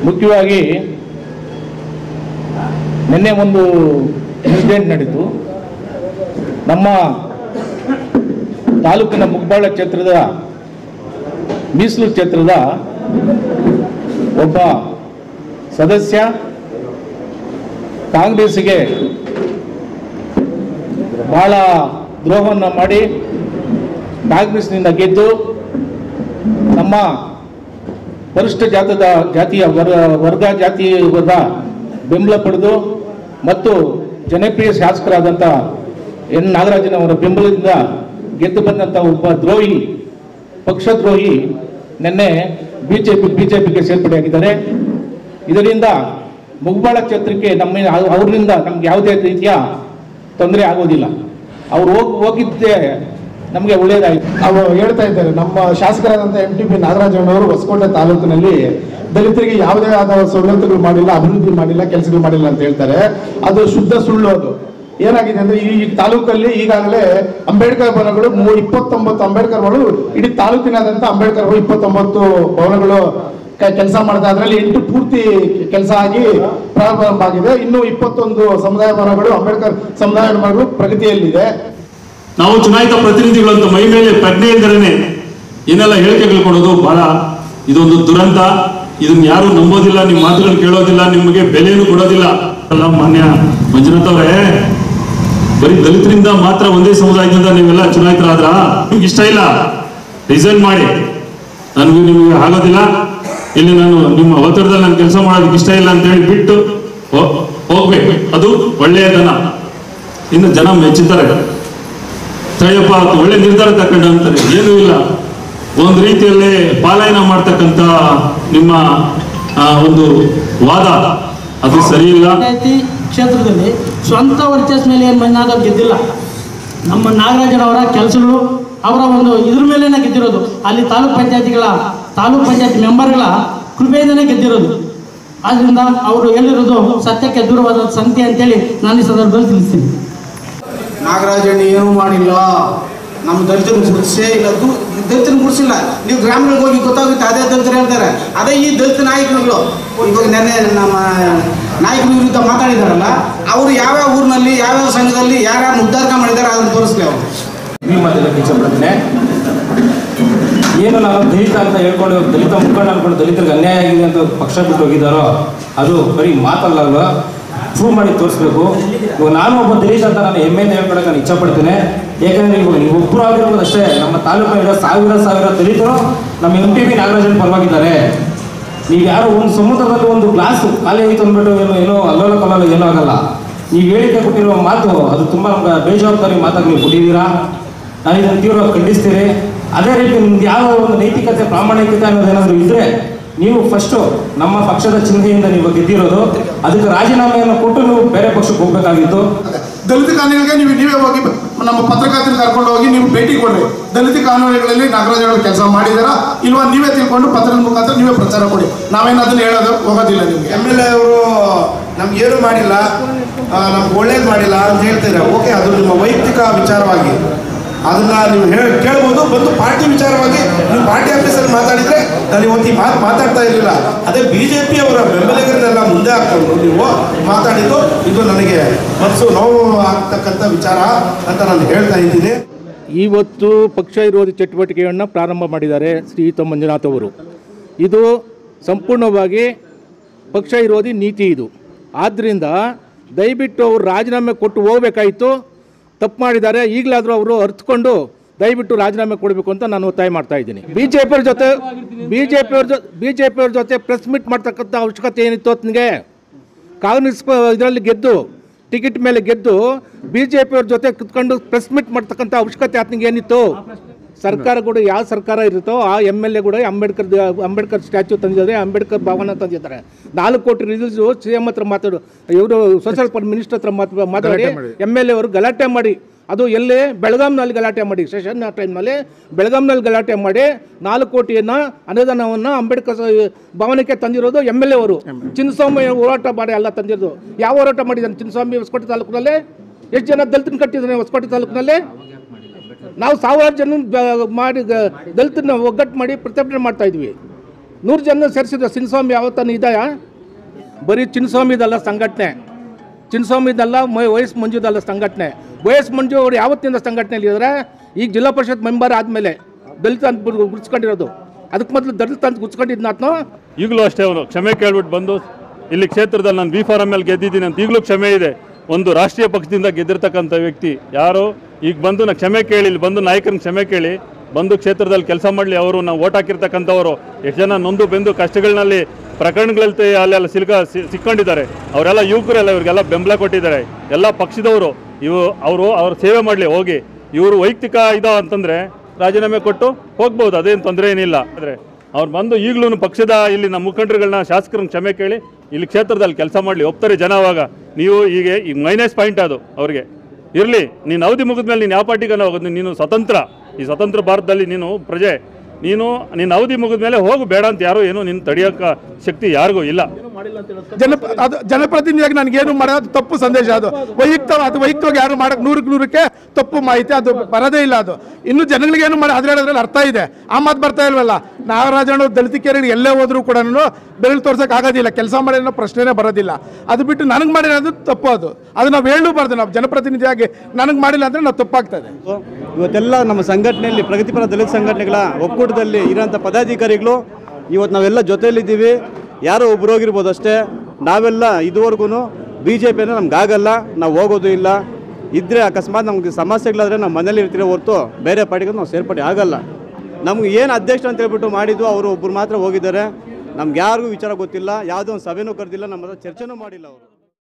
ಮುಖ್ಯವಾಗಿ ನಿನ್ನೆ ಒಂದು ಇನ್ಸಿಡೆಂಟ್ ನಡೀತು ನಮ್ಮ ತಾಲೂಕಿನ ಮುಗ್ಬಾಳ ಕ್ಷೇತ್ರದ ಮೀಸಲು ಕ್ಷೇತ್ರದ ಒಬ್ಬ ಸದಸ್ಯ ಕಾಂಗ್ರೆಸ್ಸಿಗೆ ಬಹಳ ದ್ರೋಹವನ್ನು ಮಾಡಿ ಕಾಂಗ್ರೆಸ್ನಿಂದ ಗೆದ್ದು ನಮ್ಮ ಪರಿಷ್ಠ ಜಾತದ ಜಾತಿಯ ವರ್ ವರ್ಗ ಜಾತಿಯ ಬೆಂಬಲ ಪಡೆದು ಮತ್ತು ಜನಪ್ರಿಯ ಶಾಸಕರಾದಂಥ ಎನ್ ನಾಗರಾಜನವರ ಬೆಂಬಲದಿಂದ ಗೆದ್ದು ಬಂದಂಥ ಒಬ್ಬ ದ್ರೋಹಿ ಪಕ್ಷದ್ರೋಹಿ ನಿನ್ನೆ B J P B J ಪಿಗೆ ಸೇರ್ಪಡೆಯಾಗಿದ್ದಾರೆ ಇದರಿಂದ ಮುಗ್ಬಾಳ ಕ್ಷೇತ್ರಕ್ಕೆ ನಮ್ಮ ಅವರಿಂದ ನಮ್ಗೆ ಯಾವುದೇ ರೀತಿಯ ತೊಂದರೆ ಆಗೋದಿಲ್ಲ ಅವ್ರು ಹೋಗಿ ಹೋಗಿದ್ದೇ ನಮಗೆ ಒಳ್ಳೆಯದಾಯಿತು ಅವರು ಹೇಳ್ತಾ ಇದ್ದಾರೆ ನಮ್ಮ ಶಾಸಕರಾದಂಥ ಎಂ ಟಿ ಪಿ ನಾಗರಾಜಣ್ಣವರು ಹೊಸಕೋಟೆ ತಾಲೂಕಿನಲ್ಲಿ ದಲಿತರಿಗೆ ಯಾವುದೇ ಆದ ಸವಲತ್ತುಗಳು ಮಾಡಿಲ್ಲ ಅಭಿವೃದ್ಧಿ ಮಾಡಿಲ್ಲ ಕೆಲಸಗಳು ಮಾಡಿಲ್ಲ ಅಂತ ಹೇಳ್ತಾರೆ ಅದು ಶುದ್ಧ ಸುಳ್ಳು ಅದು ಏನಾಗಿದೆ ಅಂದ್ರೆ ಈ ತಾಲೂಕಲ್ಲಿ ಈಗಾಗಲೇ ಅಂಬೇಡ್ಕರ್ ಭವನಗಳು ಮೂ ಇಪ್ಪತ್ತೊಂಬತ್ತು ಅಂಬೇಡ್ಕರ್ ಭವನಗಳು ಇಡೀ ತಾಲೂಕಿನಾದಂಥ ಅಂಬೇಡ್ಕರ್ ಭವನ ಇಪ್ಪತ್ತೊಂಬತ್ತು ಭವನಗಳು ಕೆಲಸ ಮಾಡ್ತಾ ಅದರಲ್ಲಿ ಎಂಟು ಪೂರ್ತಿ ಕೆಲಸ ಆಗಿ ಪ್ರಾರಂಭ ಆಗಿದೆ ಇನ್ನು ಇಪ್ಪತ್ತೊಂದು ಸಮುದಾಯ ಭವನಗಳು ಅಂಬೇಡ್ಕರ್ ಸಮುದಾಯ ಭವನಗಳು ಪ್ರಗತಿಯಲ್ಲಿದೆ ನಾವು ಚುನಾಯಿತ ಪ್ರತಿನಿಧಿಗಳು ಅಂತ ಮೈ ಮೇಲೆ ಪ್ರಜ್ಞೆ ಇದ್ದರೇನೆ ಏನೆಲ್ಲ ಹೇಳಿಕೆಗಳು ಕೊಡೋದು ಬಹಳ ಇದೊಂದು ದುರಂತ ಇದನ್ನ ಯಾರು ನಂಬೋದಿಲ್ಲ ನಿಮ್ಮ ಮಾತುಗಳು ಕೇಳೋದಿಲ್ಲ ನಿಮಗೆ ಬೆಲೆಯನ್ನು ಕೊಡೋದಿಲ್ಲ ಅಲ್ಲ ಮಾನ್ಯ ಮಂಜುನಾಥ್ ಅವರೇ ಬರೀ ದಲಿತರಿಂದ ಮಾತ್ರ ಒಂದೇ ಸಮುದಾಯದಿಂದ ನೀವೆಲ್ಲ ಚುನಾಯಿತರಾದ್ರ ನಿಮ್ಗೆ ಇಷ್ಟ ಇಲ್ಲ ರಿಸೈನ್ ಮಾಡಿ ನನಗೆ ನಿಮಗೆ ಆಗೋದಿಲ್ಲ ಇಲ್ಲಿ ನಾನು ನಿಮ್ಮ ಒತ್ತಡದಲ್ಲಿ ನಾನು ಕೆಲಸ ಮಾಡೋದಕ್ಕೆ ಇಷ್ಟ ಇಲ್ಲ ಅಂತ ಹೇಳಿ ಬಿಟ್ಟು ಹೋ- ಹೋಗ್ಬೇಕು ಅದು ಒಳ್ಳೆಯದನ ಇನ್ನು ಜನ ಮೆಚ್ಚುತ್ತಾರೆ ಸರಿಯಪ್ಪ ಅದು ಒಳ್ಳೆ ನಿರ್ಧಾರ ತಗೊಂಡ ಅಂತಾರೆ ಏನೂ ಇಲ್ಲ ಒಂದು ರೀತಿಯಲ್ಲಿ ಪಾಲಾಯನ ಮಾಡ್ತಕ್ಕಂಥ ನಿಮ್ಮ ಆ, ಒಂದು ವಾದ ಅದು ಸರಿ ಇಲ್ಲ ಪಂಚಾಯತಿ ಕ್ಷೇತ್ರದಲ್ಲಿ ಸ್ವಂತ ವರ್ಚಸ್ ಮೇಲೆ ಏನು ಮಂಜುನಾಥ ಅವ್ರು ಗೆದ್ದಿಲ್ಲ ನಮ್ಮ ನಾಗರಾಜನವರ ಕೆಲಸಗಳು ಅವರ ಒಂದು ಇದ್ರ ಮೇಲೇನೆ ಗೆದ್ದಿರೋದು ಅಲ್ಲಿ ತಾಲೂಕ್ ಪಂಚಾಯತಿಗಳ ತಾಲೂಕ್ ಪಂಚಾಯತ್ ಮೆಂಬರ್ಗಳ ಕೃಪೆಯಿಂದನೇ ಗೆದ್ದಿರೋದು ಆದ್ರಿಂದ ಅವರು ಹೇಳಿರೋದು ಸತ್ಯಕ್ಕೆ ದೂರವಾದ ಸಂಗತಿ ಅಂತೇಳಿ ನಾನು ಈ ಸಂದರ್ಭದಲ್ಲಿ ತಿಳಿಸ್ತೀನಿ ನಾಗರಾಜಣ್ಣ ಏನೂ ಮಾಡಿಲ್ಲ ನಮ್ಮ ದಲಿತರು ಗುಡಿಸೇ ಇಲ್ಲ ದು- ದಲಿತರು ಗುಡಿಸಿಲ್ಲ ನೀವು ಗ್ರಾಮಗಳಿಗೆ ಹೋಗಿ ಗೊತ್ತಾಗುತ್ತೆ ಅದೇ ದಲಿತರು ಹೇಳ್ತಾರೆ ಅದೇ ಈ ದಲಿತ ನಾಯಕರುಗಳು ಇವಾಗ ನೆನ್ನೆ ನಮ್ಮ ನಾಯಕರ ವಿರುದ್ಧ ಮಾತಾಡಿದಾರಲ್ಲ ಅವರು ಯಾವ್ಯಾವ ಊರಿನಲ್ಲಿ ಯಾವ್ಯಾವ ಸಂಘದಲ್ಲಿ ಯಾರ್ಯಾರು ಉದ್ಧಾರ ಮಾಡಿದ್ದಾರೆ ಅದನ್ನು ತೋರಿಸ್ಲಿ ಅವರು ಈ ಮಾತಾಡಕ್ಕೆ ಇಷ್ಟಪಡ್ತೀನಿ ಏನು ನಾವು ದಲಿತ ಅಂತ ಹೇಳ್ಕೊಂಡು ದಲಿತ ಮುಖಂಡ ಅನ್ಕೊಂಡು ದಲಿತರಿಗೆ ಅನ್ಯಾಯ ಆಗಿದೆ ಅಂತ ಪಕ್ಷ ಬಿಟ್ಟು ಹೋಗಿದ್ದಾರೋ ಅದು ಬರೀ ಮಾತಲ್ಲ ಅಲ್ವಾ ಪ್ರೂವ್ ಮಾಡಿ ತೋರಿಸ್ಬೇಕು ಇವಾಗ ನಾನು ಒಬ್ಬ ದಲಿತ ಅಂತ ನಾನು ಹೆಮ್ಮೆಯಿಂದ ಹೇಳ್ಕೊಳಕ್ಕೆ ನಾನು ಇಚ್ಛಪಡ್ತೇನೆ ಯಾಕಂದ್ರೆ ಇವಾಗ ನೀವು ಒಬ್ಬರು ಆಗಿರ್ಬೋದು ಅಷ್ಟೇ ನಮ್ಮ ತಾಲೂಕಿನ ಸಾವಿರ ಸಾವಿರ ದಲಿತರು ನಮ್ಮ ಎಂ ಟಿ ಬಿ ನಾಗರಾಜನ್ ಪರವಾಗಿದ್ದಾರೆ ನೀವು ಯಾರೋ ಒಂದು ಸಮುದ್ರದಲ್ಲಿ ಒಂದು ಗ್ಲಾಸ್ ಖಾಲಿ ಆಯ್ತು ಅಂದ್ಬಿಟ್ಟು ಏನು ಏನೋ ಅಲ್ಲೋಲ ಕಲ್ಲೋಲ ಏನೂ ಆಗಲ್ಲ ನೀವು ಹೇಳಿಕೆ ಕೊಟ್ಟಿರುವ ಮಾತು ಅದು ತುಂಬ ನಮ್ಗೆ ಬೇಜವಾಬ್ದಾರಿ ಮಾತಾಗಿ ನೀವು ಕೊಟ್ಟಿದ್ದೀರಾ ನಾನು ಇದನ್ನು ತೀವ್ರವಾಗಿ ಖಂಡಿಸ್ತೀರಿ ಅದೇ ರೀತಿ ನಿಮ್ಗೆ ಯಾವ ಒಂದು ನೈತಿಕತೆ ಪ್ರಾಮಾಣಿಕತೆ ಅನ್ನೋದೇನಾದರೂ ಇದ್ರೆ ನೀವು ಫಸ್ಟು ನಮ್ಮ ಪಕ್ಷದ ಚಿಹ್ನೆಯಿಂದ ನೀವು ಗೆದ್ದಿರೋದು ಅದಕ್ಕೆ ರಾಜೀನಾಮೆಯನ್ನು ಕೊಟ್ಟು ನೀವು ಬೇರೆ ಪಕ್ಷಕ್ಕೆ ಹೋಗ್ಬೇಕಾಗಿತ್ತು ದಲಿತ ಕಾನೂನಿಗೆ ನೀವು ನೀವೇ ಹೋಗಿ ನಮ್ಮ ಪತ್ರಕರ್ತರು ಕರ್ಕೊಂಡು ಹೋಗಿ ನೀವು ಭೇಟಿ ಕೊಡ್ರಿ ದಲಿತ ಕಾನೂನುಗಳಲ್ಲಿ ನಾಗರಾಜ್ ಅವರು ಕೆಲಸ ಮಾಡಿದಾರಾ ಇಲ್ವಾ ನೀವೇ ತಿಳ್ಕೊಂಡು ಪತ್ರದ ಮುಖಾಂತರ ನೀವೇ ಪ್ರಚಾರ ಕೊಡಿ ನಾವೇನು ಅದನ್ನ ಹೇಳೋದು ಹೋಗೋದಿಲ್ಲ ನಿಮಗೆ ಎಮ್ ಎಲ್ ಎ ಅವರು ನಮ್ಗೆ ಏನು ಮಾಡಿಲ್ಲ ನಮ್ಗೆ ಒಳ್ಳೇದು ಮಾಡಿಲ್ಲ ಅಂತ ಹೇಳ್ತೀರಾ ಓಕೆ ಅದು ನಿಮ್ಮ ವೈಯಕ್ತಿಕ ವಿಚಾರವಾಗಿ ಅದನ್ನ ನೀವು ಹೇಳಿ ಕೇಳ್ಬೋದು ಬಂದು ಪಾರ್ಟಿ ವಿಚಾರವಾಗಿ ನೀವು ಪಾರ್ಟಿ ಆಫೀಸಲ್ಲಿ ಮಾತಾಡಿದ್ರೆ ನಾನು ಇವತ್ತು ಈ ಮಾತು ಮಾತಾಡ್ತಾ ಇರಲಿಲ್ಲ ಅದೇ ಬಿ ಜೆ ಪಿ ಅವರ ಬೆಂಬಲಿಗರನ್ನೆಲ್ಲ ಮುಂದೆ ಹಾಕೊಂಡು ನೀವು ಮಾತಾಡಿದ್ದು ಇದು ನನಗೆ ಮನಸ್ಸು ನೋವು ಆಗ್ತಕ್ಕಂಥ ವಿಚಾರ ಅಂತ ನಾನು ಹೇಳ್ತಾ ಇದ್ದೀನಿ ಇವತ್ತು ಪಕ್ಷ ವಿರೋಧಿ ಚಟುವಟಿಕೆಯನ್ನು ಪ್ರಾರಂಭ ಮಾಡಿದ್ದಾರೆ ಶ್ರೀಯುತ ಮಂಜುನಾಥ್ ಅವರು ಇದು ಸಂಪೂರ್ಣವಾಗಿ ಪಕ್ಷ ವಿರೋಧಿ ನೀತಿ ಇದು ಆದ್ದರಿಂದ ದಯವಿಟ್ಟು ಅವರು ರಾಜೀನಾಮೆ ಕೊಟ್ಟು ಹೋಗಬೇಕಾಯಿತು ತಪ್ಪು ಮಾಡಿದ್ದಾರೆ ಈಗಲಾದರೂ ಅವರು ಅರ್ಥಕೊಂಡು ದಯವಿಟ್ಟು ರಾಜೀನಾಮೆ ಕೊಡಬೇಕು ಅಂತ ನಾನು ಒತ್ತಾಯ ಮಾಡ್ತಾ ಇದ್ದೀನಿ ಬಿ ಜೆ ಪಿಯವ್ರ ಜೊತೆ ಬಿ ಜೆ ಪಿಯವ್ರ ಜೊತೆ ಬಿ ಜೆ ಪಿಯವ್ರ ಜೊತೆ ಪ್ರೆಸ್ ಮೀಟ್ ಮಾಡ್ತಕ್ಕಂಥ ಅವಶ್ಯಕತೆ ಏನಿತ್ತು ನಿನಗೆ ಕಾಂಗ್ರೆಸ್ ಇದರಲ್ಲಿ ಗೆದ್ದು ಟಿಕೆಟ್ ಮೇಲೆ ಗೆದ್ದು ಬಿ ಜೆ ಪಿಯವ್ರ ಜೊತೆ ಕುತ್ಕೊಂಡು ಪ್ರೆಸ್ ಮೀಟ್ ಮಾಡ್ತಕ್ಕಂಥ ಅವಶ್ಯಕತೆ ಆತನಿಗೆ ಏನಿತ್ತು ಸರ್ಕಾರ ಕೂಡ ಯಾವ ಸರ್ಕಾರ ಇರುತ್ತೋ ಆ ಎಮ್ ಎಲ್ ಎ ಕೂಡ ಅಂಬೇಡ್ಕರ್ ಅಂಬೇಡ್ಕರ್ ಸ್ಟ್ಯಾಚ್ಯೂ ತಂದಿದ್ದಾರೆ ಅಂಬೇಡ್ಕರ್ ಭವನ ತಂದಿದ್ದಾರೆ ನಾಲ್ಕು ಕೋಟಿ ರಿಲೀಸು ಸಿ ಎಂ ಹತ್ರ ಮಾತಾಡು ಇವರು ಸೋಷಿಯಲ್ ಮಿನಿಸ್ಟರ್ ಹತ್ರ ಮಾತು ಮಾತಾಡಿ ಎಮ್ ಎಲ್ ಎ ಅವರು ಗಲಾಟೆ ಮಾಡಿ ಅದು ಎಲ್ಲಿ ಬೆಳಗಾಂನಲ್ಲಿ ಗಲಾಟೆ ಮಾಡಿ ಸೆಷನ್ ಟೈಮ್ನಲ್ಲಿ ಬೆಳಗಾಂನಲ್ಲಿ ಗಲಾಟೆ ಮಾಡಿ ನಾಲ್ಕು ಕೋಟಿಯನ್ನು ಅನುದಾನವನ್ನು ಅಂಬೇಡ್ಕರ್ ಸ- ಭವನಕ್ಕೆ ತಂದಿರೋದು ಎಮ್ ಎಲ್ ಎ ಅವರು ಚಿನ್ನಸ್ವಾಮಿ ಹೋರಾಟ ಮಾಡಿ ಎಲ್ಲ ತಂದಿರೋದು ಯಾವ ಹೋರಾಟ ಮಾಡಿದ್ದಾನೆ ಚಿನ್ನಸ್ವಾಮಿ ಹೊಸಕೋಟೆ ತಾಲೂಕಿನಲ್ಲಿ ಎಷ್ಟು ಜನ ದಲಿತನ ಕಟ್ಟಿದ್ದಾನೆ ಹೊಸಕೋಟೆ ತಾಲೂಕಿನಲ್ಲಿ ನಾವು ಸಾವಿರಾರು ಜನ ಬ- ಮಾಡಿ ಗ- ದಲಿತನ ಒಗ್ಗಟ್ಟು ಮಾಡಿ ಪ್ರತಿಭಟನೆ ಮಾಡ್ತಾ ಇದ್ವಿ ನೂರು ಜನ ಸೇರಿಸಿದ್ರು ಚಿನ್ನಸ್ವಾಮಿ ಯಾವತ್ತಾನು ಇದೆಯಾ ಬರೀ ಚಿನ್ನಸ್ವಾಮಿದಲ್ಲ ಸಂಘಟನೆ ಚಿನ್ನಸ್ವಾಮಿದಲ್ಲ ಮೈ ವಯಸ್ ಮಂಜುದಲ್ಲ ಸಂಘಟನೆ ವಯಸ್ ಮಂಜು ಅವರು ಯಾವತ್ತಿಂದ ಸಂಘಟನೆಯಲ್ಲಿ ಇದ್ದಾರೆ ಈಗ ಜಿಲ್ಲಾ ಪರಿಷತ್ ಮೆಂಬರ್ ಆದಮೇಲೆ ದಲಿತ ಅಂತ ಗುರ್- ಗುರ್ಸ್ಕೊಂಡಿರೋದು ಅದಕ್ಕೆ ಮೊದಲು ದಲಿತ ಅಂತ ಗುರ್ಸ್ಕೊಂಡಿದ್ನಾತ್ನೋ ಈಗಲೂ ಅಷ್ಟೇ ಅವನು ಕ್ಷಮೆ ಕೇಳ್ಬಿಟ್ಟು ಬಂದು ಇಲ್ಲಿ ಕ್ಷೇತ್ರದಲ್ಲಿ ನಾನು ಬಿ ಫಾರಮ್ ಮೇಲೆ ಗೆದ್ದಿದ್ದೀನಿ ಅಂತ ಈಗಲೂ ಕ್ಷಮೆ ಇದೆ ಒಂದು ರಾಷ್ಟ್ರೀಯ ಪಕ್ಷದಿಂದ ಗೆದ್ದಿರ್ತಕ್ಕಂಥ ವ್ಯಕ್ತಿ ಯಾರು ಈಗ ಬಂದು ನಾ ಕ್ಷಮೆ ಕೇಳಿ ಇಲ್ಲಿ ಬಂದು ನಾಯಕರನ್ನ ಕ್ಷಮೆ ಕೇಳಿ ಬಂದು ಕ್ಷೇತ್ರದಲ್ಲಿ ಕೆಲಸ ಮಾಡಲಿ ಅವರು ನಾವು ಓಟ್ ಹಾಕಿರ್ತಕ್ಕಂಥವರು ಎಷ್ಟು ಜನ ನೊಂದು ಬೆಂದು ಕಷ್ಟಗಳಲ್ಲಿ ಪ್ರಕರಣಗಳಲ್ಲಿ ಅಲ್ಲೆಲ್ಲ ಸಿಲ್ಕ ಸಿ- ಸಿಕ್ಕೊಂಡಿದ್ದಾರೆ ಅವರೆಲ್ಲ ಯುವಕರೆಲ್ಲ ಇವ್ರಿಗೆಲ್ಲ ಬೆಂಬಲ ಕೊಟ್ಟಿದ್ದಾರೆ ಎಲ್ಲ ಪಕ್ಷದವರು ಇವು ಅವರು ಅವ್ರ ಸೇವೆ ಮಾಡಲಿ ಹೋಗಿ ಇವರು ವೈಯಕ್ತಿಕ ಇದ ಅಂತಂದರೆ ರಾಜೀನಾಮೆ ಕೊಟ್ಟು ಹೋಗ್ಬೋದು ಅದೇನು ತೊಂದರೆ ಏನಿಲ್ಲ ಆದರೆ ಅವ್ರು ಬಂದು ಈಗಲೂ ಪಕ್ಷದ ಇಲ್ಲಿ ನಮ್ಮ ಮುಖಂಡರುಗಳನ್ನ ಶಾಸಕರನ್ನ ಕ್ಷಮೆ ಕೇಳಿ ಇಲ್ಲಿ ಕ್ಷೇತ್ರದಲ್ಲಿ ಕೆಲಸ ಮಾಡಲಿ ಒಪ್ತಾರೆ ಜನ ಅವಾಗ ನೀವು ಈಗ ಈಗ ಮೈನಸ್ ಪಾಯಿಂಟ್ ಅದು ಅವ್ರಿಗೆ ಇರಲಿ ನೀನು ಅವಧಿ ಮುಗಿದ ಮೇಲೆ ನೀನು ಯಾವ ಪಾರ್ಟಿಗನ್ನ ಹೋಗೋದು ನೀನು ಸ್ವತಂತ್ರ ಈ ಸ್ವತಂತ್ರ ಭಾರತದಲ್ಲಿ ನೀನು ಪ್ರಜೆ ನೀನು ನಿನ್ನ ಅವಧಿ ಮುಗಿದ ಮೇಲೆ ಹೋಗು ಬೇಡ ಅಂತ ಯಾರು ಏನು ನಿನ್ನ ತಡೆಯೋಕ್ಕೆ ಶಕ್ತಿ ಯಾರಿಗೂ ಇಲ್ಲ ಜನ ಅದು ಜನಪ್ರತಿನಿಧಿಯಾಗಿ ನನಗೇನು ಮಾಡೋದು ತಪ್ಪು ಸಂದೇಶ ಅದು ವೈಯಕ್ತ ಅದು ವೈಯಕ್ತವಾಗಿ ಯಾರು ಮಾಡಕ್ ನೂರಕ್ಕೆ ನೂರಕ್ಕೆ ತಪ್ಪು ಮಾಹಿತಿ ಅದು ಬರೋದೇ ಇಲ್ಲ ಅದು ಇನ್ನು ಜನಗಳಿಗೆ ಏನು ಮಾಡಿ ಅದ್ರಲ್ಲಿ ಅರ್ಥ ಇದೆ ಆ ಮಾತು ಬರ್ತಾ ಇಲ್ವಲ್ಲ ನಾಗರಾಜಣ್ಣ ದಲಿತಿಕೆರೆಗೆ ಎಲ್ಲೇ ಹೋದ್ರು ಕೂಡ ಬೆರಳು ತೋರ್ಸಕ್ ಆಗೋದಿಲ್ಲ ಕೆಲಸ ಮಾಡಿ ಅನ್ನೋ ಪ್ರಶ್ನೆನೇ ಬರೋದಿಲ್ಲ ಅದು ಬಿಟ್ಟು ನನಗೆ ಮಾಡಿರೋದು ತಪ್ಪು ಅದು ಅದು ನಾವು ಹೇಳಬಾರ್ದು ನಾವು ಜನಪ್ರತಿನಿಧಿಯಾಗಿ ನನಗೆ ಮಾಡಿಲ್ಲ ಅಂದ್ರೆ ನಾವು ತಪ್ಪಾಗ್ತದೆ ಇವತ್ತೆಲ್ಲ ನಮ್ಮ ಸಂಘಟನೆಯಲ್ಲಿ ಪ್ರಗತಿಪರ ದಲಿತ ಸಂಘಟನೆಗಳ ಒಕ್ಕೂಟದಲ್ಲಿ ಇರೋಂಥ ಪದಾಧಿಕಾರಿಗಳು ಇವತ್ತು ನಾವೆಲ್ಲ ಜೊತೆಯಲ್ಲಿದ್ದೀವಿ ಯಾರೋ ಒಬ್ರು ಹೋಗಿರ್ಬೋದು ಅಷ್ಟೇ ನಾವೆಲ್ಲ ಇದುವರೆಗೂ ಬಿ ಜೆ ಪಿಯನ್ನು ನಮ್ಗಾಗಲ್ಲ ನಾವು ಹೋಗೋದು ಇಲ್ಲ ಇದ್ದರೆ ಅಕಸ್ಮಾತ್ ನಮಗೆ ಸಮಸ್ಯೆಗಳಾದರೆ ನಾವು ಮನೇಲಿ ಇರ್ತೀರೋ ಹೊರತು ಬೇರೆ ಪಾರ್ಟಿಗೆ ನಾವು ಸೇರ್ಪಡೆ ಆಗಲ್ಲ ನಮ್ಗೆ ಏನು ಅಧ್ಯಕ್ಷ ಅಂತ ಹೇಳ್ಬಿಟ್ಟು ಮಾಡಿದ್ದು ಅವರು ಒಬ್ಬರು ಮಾತ್ರ ಹೋಗಿದ್ದಾರೆ ನಮ್ಗೆ ಯಾರಿಗೂ ವಿಚಾರ ಗೊತ್ತಿಲ್ಲ ಯಾವುದೋ ಒಂದು ಸಭೆನೂ ಕರೆದಿಲ್ಲ ನಮ್ಮ ಹತ್ರ ಚರ್ಚೆನೂ ಮಾಡಿಲ್ಲ ಅವರು